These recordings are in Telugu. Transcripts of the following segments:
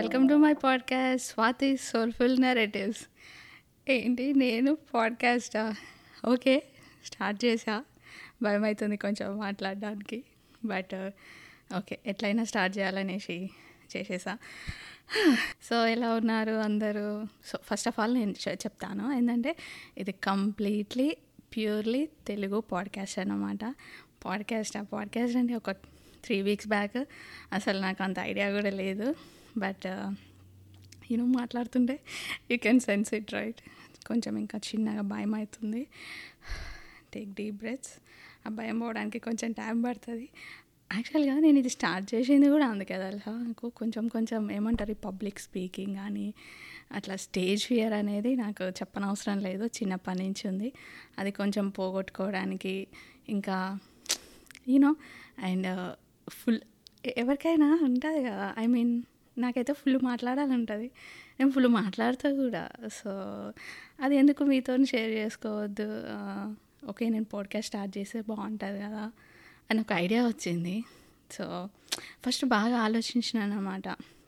welcome to my podcast Swathi soulful narratives ఏంటి నేను పాడ్కాస్టా ఓకే స్టార్ట్ చేసా భయం అవుతుంది కొంచెం మాట్లాడడానికి బట్ ఓకే ఎట్లయినా స్టార్ట్ చేయాలనేసి చేసేసా సో ఎలా ఉన్నారు అందరూ సో ఫస్ట్ ఆఫ్ ఆల్ నేను చె- చెప్తాను ఏంటంటే ఇది కంప్లీట్లీ ప్యూర్లీ తెలుగు పాడ్కాస్ట్ అన్నమాట పాడ్కాస్ట్ ఆ పాడ్కాస్ట్ అంటే ఒక త్రీ వీక్స్ బ్యాక్ అసలు నాకు అంత ఐడియా కూడా లేదు బట్ యూనో మాట్లాడుతుంటే you can sense it right కొంచెం ఇంకా చిన్నగా భయం అవుతుంది టేక్ డీప్ బ్రెత్స్ ఆ భయం పోవడానికి కొంచెం టైం పడుతుంది యాక్చువల్గా నేను ఇది స్టార్ట్ చేసింది కూడా అందుకే తెలుసా నాకు కొంచెం కొంచెం ఏమంటారు పబ్లిక్ స్పీకింగ్ కానీ అట్లా స్టేజ్ ఫియర్ అనేది నాకు చెప్పనవసరం లేదు చిన్నప్పటి నుంచి ఉంది అది కొంచెం పోగొట్టుకోవడానికి ఇంకా యూనో అండ్ ఫుల్ ఎవరికైనా ఉంటుంది కదా ఐ మీన్ నాకైతే ఫుల్ మాట్లాడాలని ఉంటుంది నేను ఫుల్ మాట్లాడుతా కూడా సో అది ఎందుకు మీతో షేర్ చేసుకోవద్దు ఆ, ఓకే నేను పాడ్కాస్ట్ స్టార్ట్ చేస్తే బాగుంటుంది కదా అని ఒక ఐడియా వచ్చింది సో ఫస్ట్ బాగా ఆలోచించినాను అనమాట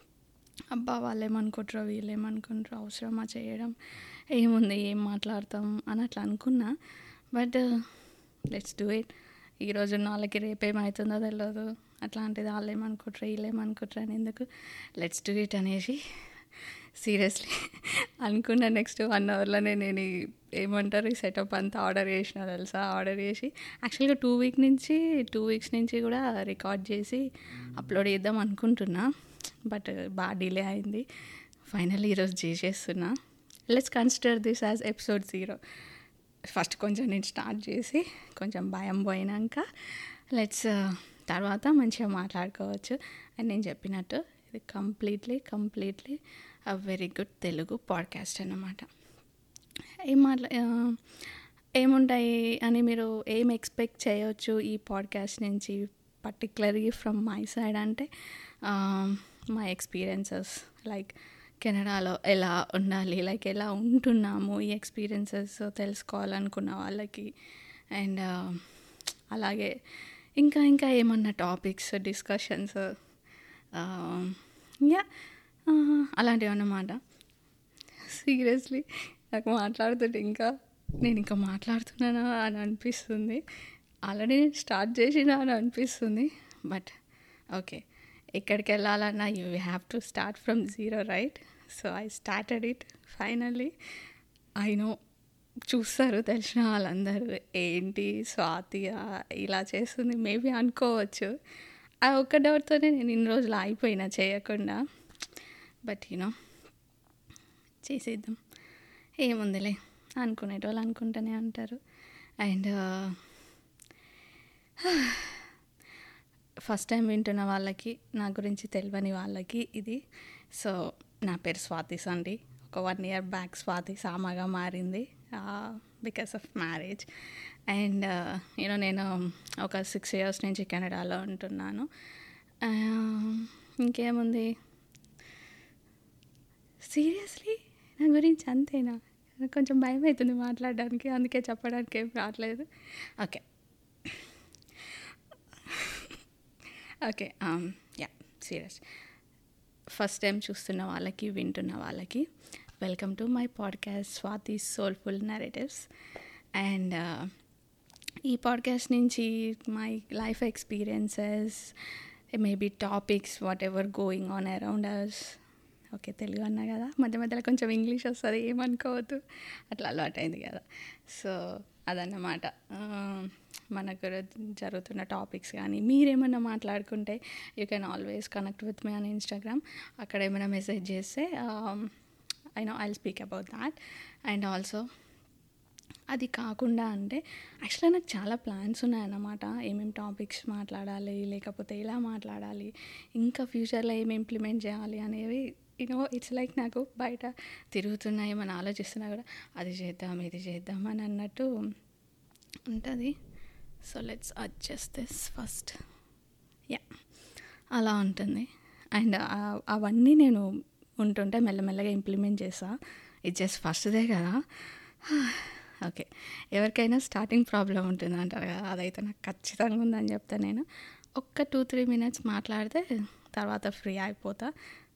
అబ్బా వాళ్ళు ఏమనుకుంటారో వీళ్ళు ఏమనుకుంటారో అవసరమా చేయడం ఏముంది ఏం మాట్లాడతాం అని అట్లా అనుకున్నా బట్ లెట్స్ డూ ఇట్ ఈరోజు వాళ్ళకి రేపేమవుతుందో తెలియదు అట్లాంటిది వాళ్ళు ఏమనుకుంటారు వీళ్ళు ఏమనుకుంటారు అని ఎందుకు లెట్స్ డూ ఇట్ అనేసి సీరియస్లీ అనుకున్న నెక్స్ట్ వన్ అవర్లోనే నేను ఈ- ఏమంటారు ఈ సెటప్ అంతా ఆర్డర్ చేసిన తెలుసా ఆర్డర్ చేసి యాక్చువల్గా టూ వీక్ నుంచి టూ వీక్స్ నుంచి కూడా రికార్డ్ చేసి అప్లోడ్ చేద్దాం అనుకుంటున్నా బట్ బాగా డిలే అయింది ఫైనల్లీ ఈరోజు చేసేస్తున్నా let's consider this as episode zero first కొంచెం నేను స్టార్ట్ చేసి కొంచెం భయం పోయినాక లెట్స్ తర్వాత మంచిగా మాట్లాడుకోవచ్చు అని నేను చెప్పినట్టు ఇది completely completely uh very good Telugu podcast అన్నమాట ఏం మాట్లా ఆ, ఏముంటాయి అని మీరు ఏం ఎక్స్పెక్ట్ చేయొచ్చు ఈ పాడ్కాస్ట్ నుంచి పర్టికులర్లీ ఫ్రమ్ మై సైడ్ అంటే మై ఎక్స్పీరియన్సెస్ లైక్ కెనడాలో ఎలా ఉండాలి లైక్ ఎలా ఉంటున్నాము ఈ ఎక్స్పీరియన్సెస్ తెలుసుకోవాలనుకున్న వాళ్ళకి అండ్ అలాగే ఇంకా ఇంకా ఏమన్నా టాపిక్స్ డిస్కషన్స్ యా అలాంటివి అన్నమాట సీరియస్లీ నాకు మాట్లాడుతుంటే ఇంకా నేను ఇంకా మాట్లాడుతున్నానా అని అనిపిస్తుంది ఆల్రెడీ నేను స్టార్ట్ చేసినా అని అనిపిస్తుంది బట్ ఓకే ఎక్కడికి వెళ్ళాలన్నా you have to start from zero right so I started it finally I know చూస్తారు తెలిసిన వాళ్ళందరూ ఏంటి స్వాతి ఆ, ఇలా చేస్తుంది మేబీ అనుకోవచ్చు ఆ ఒక్క డౌట్తోనే నేను ఇన్ని రోజులు ఆగిపోయినా చేయకుండా బట్ యూనో చేసేద్దాం ఏముందిలే అనుకునేటోళ్ళు అనుకుంటూనే అంటారు అండ్ ఫస్ట్ టైం వింటున్న వాళ్ళకి నా గురించి తెలియని వాళ్ళకి ఇది సో నా పేరు స్వాతి సండి ఒక వన్ ఇయర్ బ్యాక్ స్వాతి సామాగా మారింది because of marriage and you know నేను ఒక సిక్స్ ఇయర్స్ నుంచి కెనడాలో ఉంటున్నాను Uh, ఇంకేముంది సీరియస్లీ నా గురించి అంతేనా నాకు కొంచెం భయం అవుతుంది మాట్లాడడానికి అందుకే చెప్పడానికి ఏం రావట్లేదు okay okay ya serious first time చూస్తున్న వాళ్ళకి వింటున్న వాళ్ళకి welcome to my podcast Swathi soulful narratives and ఈ పాడ్కాస్ట్ నుంచి my life experiences maybe topics whatever going on around us okay Telugu అన్నా కదా మధ్య మధ్యలో కొంచెం ఇంగ్లీష్ వస్తుంది ఏమనుకోవద్దు అట్లా అలవాటు అయింది కదా సో అదన్నమాట ఆ, మనకు జరుగుతున్న టాపిక్స్ కానీ మీరేమన్నా మాట్లాడుకుంటే you can always connect with me on Instagram అక్కడ ఏమైనా మెసేజ్ చేస్తే I know I speak about that and also అది కాకుండా అంటే యాక్చువల్గా నాకు చాలా ప్లాన్స్ ఉన్నాయన్నమాట ఏమేమి టాపిక్స్ మాట్లాడాలి లేకపోతే ఎలా మాట్లాడాలి ఇంకా ఫ్యూచర్లో ఏమి ఇంప్లిమెంట్ చేయాలి అనేవి యూనో ఇట్స్ లైక్ నాకు బయట తిరుగుతున్నా ఏమైనా ఆలోచిస్తున్నా కూడా అది చేద్దాం ఇది చేద్దాం అని అన్నట్టు ఉంటుంది so let's adjust this first ya అలా ఉంటుంది అండ్ అవన్నీ నేను ఉంటుంటే మెల్లమెల్లగా ఇంప్లిమెంట్ చేసా ఇది జస్ట్ ఫస్ట్దే కదా ఓకే ఎవరికైనా స్టార్టింగ్ ప్రాబ్లం ఉంటుంది అంటారు కదా అదైతే నాకు ఖచ్చితంగా ఉందని చెప్తాను నేను ఒక్క టూ త్రీ మినిట్స్ మాట్లాడితే తర్వాత ఫ్రీ అయిపోతా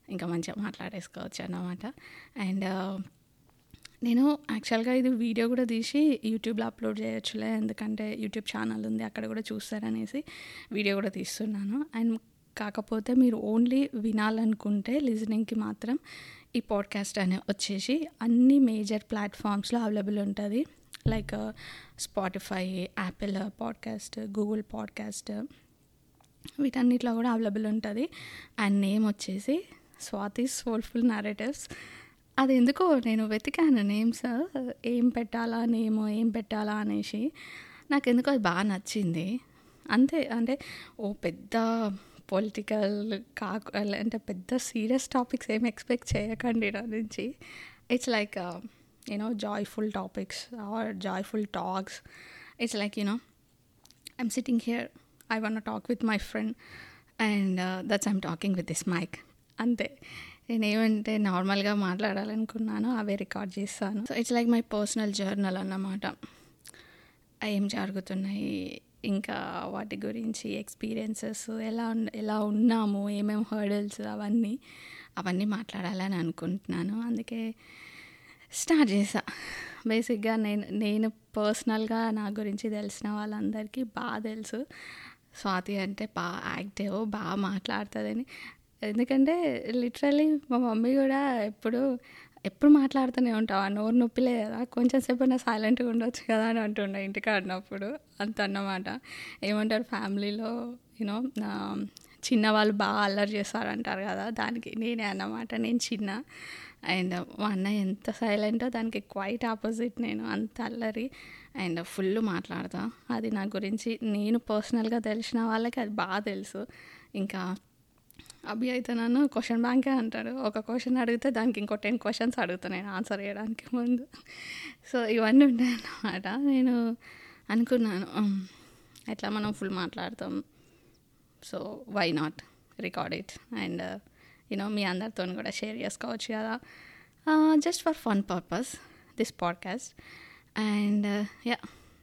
ఇంకా మంచిగా మాట్లాడేసుకోవచ్చు అన్నమాట అండ్ నేను యాక్చువల్గా ఇది వీడియో కూడా తీసి యూట్యూబ్లో అప్లోడ్ చేయొచ్చులే ఎందుకంటే యూట్యూబ్ ఛానల్ ఉంది అక్కడ కూడా చూస్తారనేసి వీడియో కూడా తీస్తున్నాను అండ్ కాకపోతే మీరు ఓన్లీ వినాలనుకుంటే లిజనింగ్కి మాత్రం ఈ పాడ్కాస్ట్ అనే వచ్చేసి అన్ని మేజర్ ప్లాట్ఫామ్స్లో అవైలబుల్ ఉంటుంది like Spotify Apple podcast Google podcast వీటన్నిటిలో కూడా అవైలబుల్ ఉంటుంది అండ్ నేమ్ వచ్చేసి స్వాతి సోల్ఫుల్ నరేటివ్స్ అది ఎందుకో నేను వెతికాను నేమ్స్ ఏం పెట్టాలా నేమ్ ఏం పెట్టాలా అనేసి నాకు ఎందుకో అది బాగా నచ్చింది అంతే అంటే ఓ పెద్ద పొలిటికల్ కాకు అంటే పెద్ద సీరియస్ టాపిక్స్ ఏం ఎక్స్పెక్ట్ చేయకండి నా నుంచి it's like you know joyful topics or joyful talks it's like you know I'm sitting here I want talk with my friend and that's I'm talking with this mic అంతే నేను ఏమంటే నార్మల్గా మాట్లాడాలనుకున్నాను అవే రికార్డ్ చేస్తాను so it's like my personal journal అన్నమాట ఏం జరుగుతున్నాయి ఇంకా వాటి గురించి ఎక్స్పీరియన్సెస్ ఎలా ఎలా ఉన్నాము ఏమేమి హర్డల్స్ అవన్నీ అవన్నీ మాట్లాడాలని అనుకుంటున్నాను అందుకే స్టార్ట్ చేసా బేసిక్గా నేను నేను పర్సనల్గా నా గురించి తెలిసిన వాళ్ళందరికీ బాగా తెలుసు స్వాతి అంటే బాగా యాక్టివ్ బాగా మాట్లాడుతుందని ఎందుకంటే లిటరలీ మా మమ్మీ కూడా ఎప్పుడు ఎప్పుడు మాట్లాడుతూనే ఉంటావు ఆ నోరు నొప్పిలే కదా కొంచెం సేపు అయినా సైలెంట్గా ఉండొచ్చు కదా అని అంటుండే ఇంటికి ఆడినప్పుడు అంత అన్నమాట ఏమంటారు ఫ్యామిలీలో యూనో చిన్న వాళ్ళు బాగా అల్లరి చేస్తారంటారు కదా దానికి నేనే అన్నమాట నేను చిన్న అండ్ మా అన్న ఎంత సైలెంటో దానికి క్వైట్ ఆపోజిట్ నేను అంత అల్లరి అండ్ ఫుల్ మాట్లాడతా అది నా గురించి నేను పర్సనల్గా తెలిసిన వాళ్ళకి అది బాగా తెలుసు ఇంకా అభి అయితే నన్ను క్వశ్చన్ బ్యాంకే అంటాడు ఒక క్వశ్చన్ అడిగితే దానికి ఇంకో టెన్ క్వశ్చన్స్ అడుగుతాను నేను ఆన్సర్ చేయడానికి ముందు సో ఇవన్నీ ఉంటాయన్నమాట నేను అనుకున్నాను ఎట్లా మనం ఫుల్ మాట్లాడతాం so why not record it and you know మీ అందరితో కూడా షేర్ చేసుకోవచ్చు కదా just for fun purpose this podcast and ya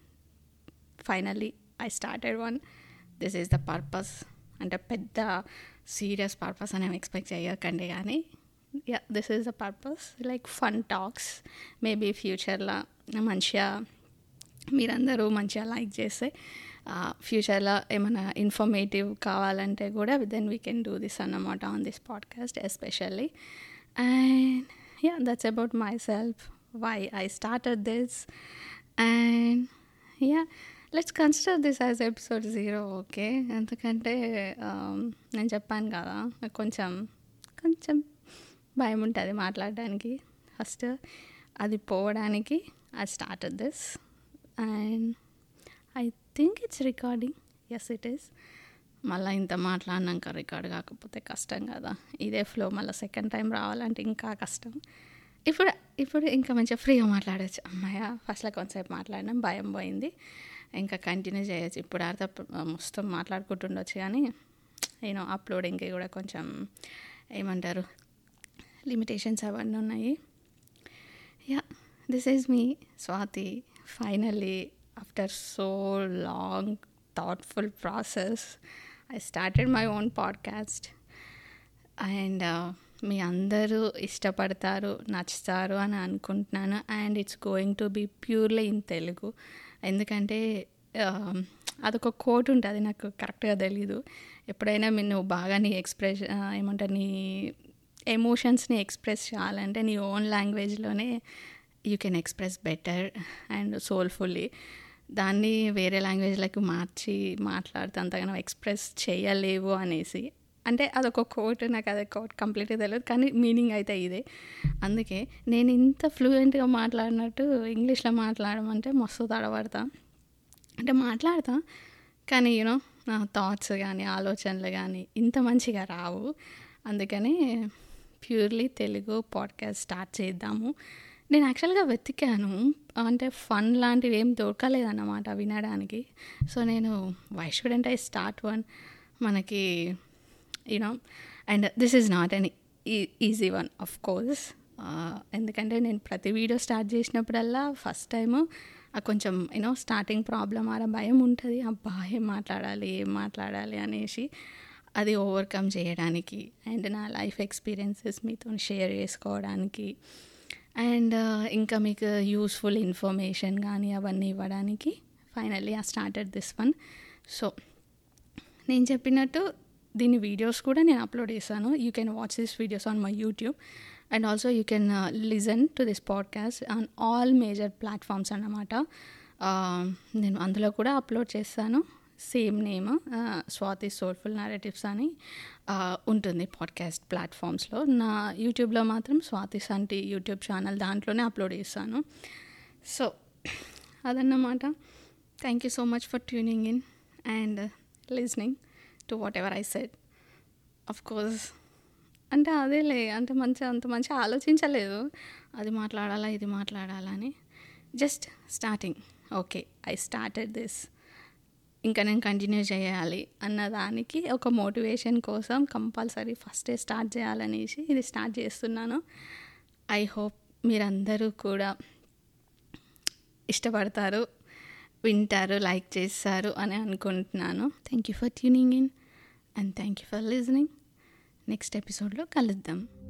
finally I started one this is the purpose అంటే పెద్ద సీరియస్ పర్పస్ అని ఎక్స్పెక్ట్ చేయకండి కానీ ya this is the purpose like fun talks maybe ఫ్యూచర్లో మంచిగా మీరందరూ మంచిగా లైక్ చేస్తే ఫ్యూచర్లో ఏమైనా ఇన్ఫర్మేటివ్ కావాలంటే కూడా then we can do this అన్నమాట on this podcast especially and ya that's about myself why I started this and ya let's consider this as episode zero okay ఎందుకంటే నేను చెప్పాను కదా కొంచెం కొంచెం భయం ఉంటుంది మాట్లాడడానికి ఫస్ట్ అది పోవడానికి I started this and I think it's recording yes it is మళ్ళీ ఇంత మాట్లాడినాక రికార్డ్ కాకపోతే కష్టం కదా ఇదే ఫ్లో మళ్ళీ సెకండ్ టైం రావాలంటే ఇంకా కష్టం ఇప్పుడు ఇప్పుడు ఇంకా మంచిగా ఫ్రీగా మాట్లాడచ్చు అమ్మాయ ఫస్ట్లో కొంతసేపు మాట్లాడినాం భయం పోయింది ఇంకా కంటిన్యూ చేయొచ్చు ఇప్పుడు అర్థం మొత్తం మాట్లాడుకుంటుండొచ్చు కానీ నేను అప్లోడింగ్కి కూడా కొంచెం ఏమంటారు లిమిటేషన్స్ అవన్నీ ఉన్నాయి ya this is me Swathi finally after so long thoughtful process I started my own podcast and మీ అందరూ ఇష్టపడతారు నచ్చుతారు అని అనుకుంటున్నాను and it's going to be purely in Telugu ఎందుకంటే అదొక కోట్ ఉంటుంది నాకు కరెక్ట్గా తెలీదు ఎప్పుడైనా నువ్వు బాగా నీ ఎక్స్ప్రెస్ ఏమంటారు నీ ఎమోషన్స్ని ఎక్స్ప్రెస్ చేయాలంటే నీ ఓన్ లాంగ్వేజ్లోనే you can express better and soulfully దాన్ని వేరే లాంగ్వేజ్లకు మార్చి మాట్లాడితే అంతగానో ఎక్స్ప్రెస్ చేయలేవు అనేసి అంటే అదొక కోట్ నాకు అదే కోట్ కంప్లీట్గా తెలియదు కానీ మీనింగ్ అయితే ఇదే అందుకే నేను ఇంత ఫ్లూయెంట్గా మాట్లాడినట్టు ఇంగ్లీష్లో మాట్లాడమంటే మస్తు తడబడతా అంటే మాట్లాడతా కానీ యూనో నా థాట్స్ కానీ ఆలోచనలు కానీ ఇంత మంచిగా రావు అందుకని ప్యూర్లీ తెలుగు పాడ్కాస్ట్ స్టార్ట్ చేద్దాము నేను యాక్చువల్గా వెతికాను అంటే ఫన్ లాంటివి ఏం దొరకలేదన్నమాట వినడానికి సో నేను why shouldn't I start one మనకి you know and this is not an easy one of course ఎందుకంటే నేను ప్రతి వీడియో స్టార్ట్ చేసినప్పుడల్లా ఫస్ట్ టైము కొంచెం యూనో స్టార్టింగ్ ప్రాబ్లం అలా భయం ఉంటుంది అబ్బా ఏం మాట్లాడాలి ఏం మాట్లాడాలి అనేసి అది ఓవర్కమ్ చేయడానికి అండ్ నా లైఫ్ ఎక్స్పీరియన్సెస్ మీతో షేర్ చేసుకోవడానికి అండ్ ఇంకా మీకు యూస్ఫుల్ ఇన్ఫర్మేషన్ కానీ అవన్నీ ఇవ్వడానికి ఫైనల్లీ ఆ స్టార్టెడ్ దిస్ వన్ సో నేను చెప్పినట్టు దీని వీడియోస్ కూడా నేను అప్లోడ్ చేశాను you can watch this videos on my YouTube and also you can listen to this podcast on all major platforms అన్నమాట నేను అందులో కూడా అప్లోడ్ చేస్తాను same name Swathi soulful narratives అని ఉంటుంది పాడ్కాస్ట్ ప్లాట్ఫామ్స్లో నా యూట్యూబ్లో మాత్రం స్వాతి సంటి యూట్యూబ్ ఛానల్ దాంట్లోనే అప్లోడ్ చేస్తాను సో అదన్నమాట thank you so much for tuning in and listening to whatever I said of course అంటే అదేలే అంటే మంచిగా అంత మంచిగా ఆలోచించలేదు అది మాట్లాడాలా ఇది మాట్లాడాలని just starting okay I started this ఇంకా నేను కంటిన్యూ చేయాలి అన్న దానికి ఒక మోటివేషన్ కోసం కంపల్సరీ ఫస్టే స్టార్ట్ చేయాలనేసి ఇది స్టార్ట్ చేస్తున్నాను ఐ హోప్ మీరందరూ కూడా ఇష్టపడతారు వింటారు లైక్ చేస్తారు అని అనుకుంటున్నాను thank you for tuning in and thank you for listening next ఎపిసోడ్లో కలుద్దాం